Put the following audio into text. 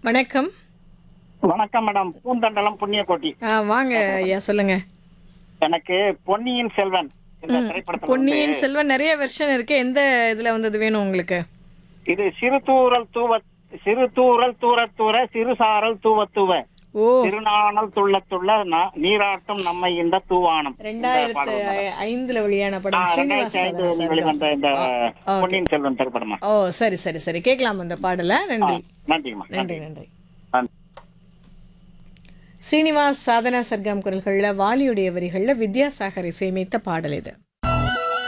வணக்கம் வணக்கம் மேடம் பூந்தண்டலம் புண்ணியக்கோட்டி ஆ வாங்க ஐயா சொல்லுங்க எனக்கு பொன்னியின் செல்வன் இந்த திரைப்படத்துல பொன்னியின் வந்து செல்வன் நிறைய வெர்ஷன் இருக்கு எந்த இதுல வந்தது வேணும் உங்களுக்கு இது சிறு தூரல் தூவ சிறு தூரல் தூர தூர சிறு சாரல் தூவ தூவ ஓ திருநாணல் துள்ள துள்ள ந- நீராட்டும் நம்மை இந்த தூவானம் இந்த ரெண்டாயிரத்து பாடல் மேடம். ஐந்துல வெளியான ஆ, படம் ஸ்ரீனிவாஸ் ரெண்டாயிரத்தி ஐந்து சாதனா வெளிவந்த இந்த ஓகே. பொன்னியின் செல்வன் திரைப்படமா ஓ சரி சரி சரி கேட்கலாம் அந்த பாடல நன்றி நன்றிம்மா நன்றி நன்றி நன்றி ஸ்ரீனிவாஸ் சாதனா சர்க்கம் குரல்கள்ல வாலியுடைய வரிகள்ல வித்யாசாகர் இசையமைத்த பாடல் இது